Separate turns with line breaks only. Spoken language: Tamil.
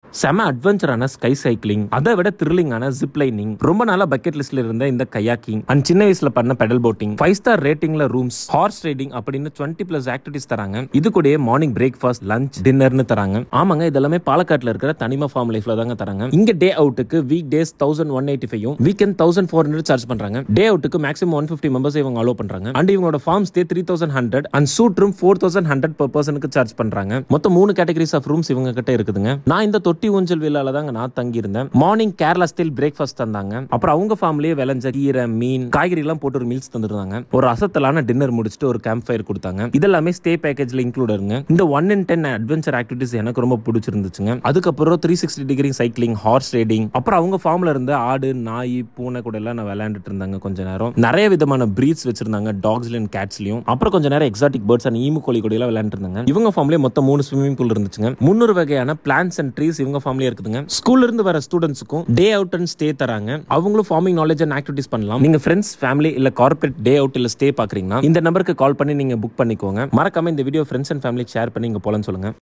செம அட்வென்ச்சரான ஸ்கை சைக்கிளிங் அதை விட த்ரில்லிங்கான ஜிப் லைனிங் ரொம்ப நாளா பக்கெட் லிஸ்ட்ல இருந்த இந்த கயாக்கிங் அண்ட் சின்ன வயசுல பண்ண பெடல் போட்டிங் ஃபைவ் ஸ்டார் ரேட்டிங்ல ரூம்ஸ் ஹார்ஸ் ரைடிங் அப்படின்னு டுவெண்ட்டி பிளஸ் ஆக்டிவிட்டிஸ் தராங்க இது கூட மார்னிங் பிரேக்ஃபாஸ்ட் லஞ்ச் டின்னர்னு தராங்க ஆமாங்க இதெல்லாமே பாலக்காட்டுல இருக்கிற தனிமா ஃபார்ம் லைஃப்ல தாங்க தராங்க இங்க டே அவுட்டுக்கு week days thousand one eighty five weekend thousand four hundred charge பண்றாங்க டே அவுட்டுக்கு மேக்ஸிமம் ஒன் ஃபிஃப்டி மெம்பர்ஸ் இவங்க அலோ பண்றாங்க அண்ட் இவங்களோட farm stay three thousand hundred and suite room four thousand hundred per பர்சனுக்கு சார்ஜ் பண்றாங்க மொத்தம் மூணு கேட்டகரிஸ் ஆஃப் ரூம்ஸ் இவங்க கிட்ட இருக்குதுங்க நான் இந்த தொட்டி ஊஞ்சல் விழால தாங்க நான் தங்கி இருந்தேன் மார்னிங் கேரளா ஸ்டைல் பிரேக்ஃபாஸ்ட் தந்தாங்க அப்புறம் அவங்க ஃபார்ம்லயே விளைஞ்ச கீரை மீன் காய்கறி எல்லாம் போட்டு ஒரு மீல்ஸ் தந்துருந்தாங்க ஒரு அசத்தலான டின்னர் முடிச்சுட்டு ஒரு கேம்ப் ஃபயர் கொடுத்தாங்க இதெல்லாமே ஸ்டே பேக்கேஜ்ல இன்க்ளூட் இருங்க இந்த one in ten adventure activities எனக்கு ரொம்ப பிடிச்சிருந்துச்சுங்க அதுக்கப்புறம் three sixty degree cycling horse riding அப்புறம் அவங்க ஃபார்ம்ல இருந்த ஆடு நாய் பூனை கூட எல்லாம் நான் விளையாண்டுட்டு இருந்தாங்க கொஞ்ச நேரம் நிறைய விதமான பிரீட்ஸ் வச்சிருந்தாங்க டாக்ஸ்லயும் கேட்ஸ்லயும் அப்புறம் கொஞ்ச நேரம் எக்ஸாட்டிக் பேர்ட்ஸ் அண்ட் ஈமு கோழி கூட எல்லாம் விளையாண்டு இருந்தாங்க இவங்க ஃபார்ம்லயே மொத்தம் மூணு ஸ்விம்மிங் பூல் இருந்துச்சுங்க முன்னூறு வகையான பிளான்ஸ் அண்ட் ட்ரீஸ் இவங்க ஃபார்ம்லயே இருக்குதுங்க ஸ்கூல்ல இருந்து வர ஸ்டூடெண்ட்ஸுக்கும் டே அவுட் அண்ட் ஸ்டே தராங்க அவங்களும் ஃபார்மிங் நாலேஜ் அண்ட் ஆக்டிவிட்டிஸ் பண்ணலாம் நீங்க ஃப்ரெண்ட்ஸ் ஃபேமிலி இல்ல கார்பரேட் டே அவுட் இல்ல ஸ்டே பாக்குறீங்கன்னா இந்த நம்பருக்கு கால் பண்ணி நீங்க புக் பண்ணிக்கோங்க மறக்காம இந்த வீடியோ ஃப்ரெண்ட்ஸ் அண்ட் ஃபேமிலிக்கு ஷேர் பண்ணி இங்க போலன்னு சொல்லுங்க